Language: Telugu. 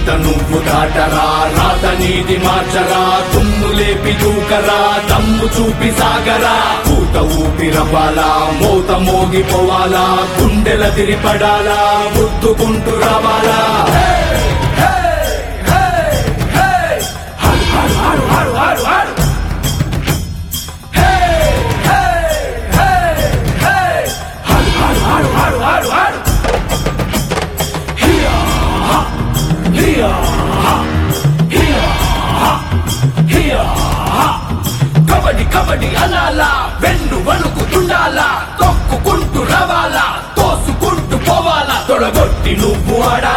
గీత నువ్వు దాటరా రాత నీది మార్చరా తుమ్ము లేపి దూకరా దమ్ము చూపి సాగరా పూత ఊపిరవ్వాలా మోత మోగిపోవాలా గుండెల తిరిపడాలా గుద్దుకుంటూ రావాలా కబడ్డీ కబడ్డీ అనాలా వెన్ను వణుకుతుండాలా తొక్కుకుంటూ రవాలా తోసుకుంటూ పోవాలా తొడగొట్టి నువ్వు ఆడాలా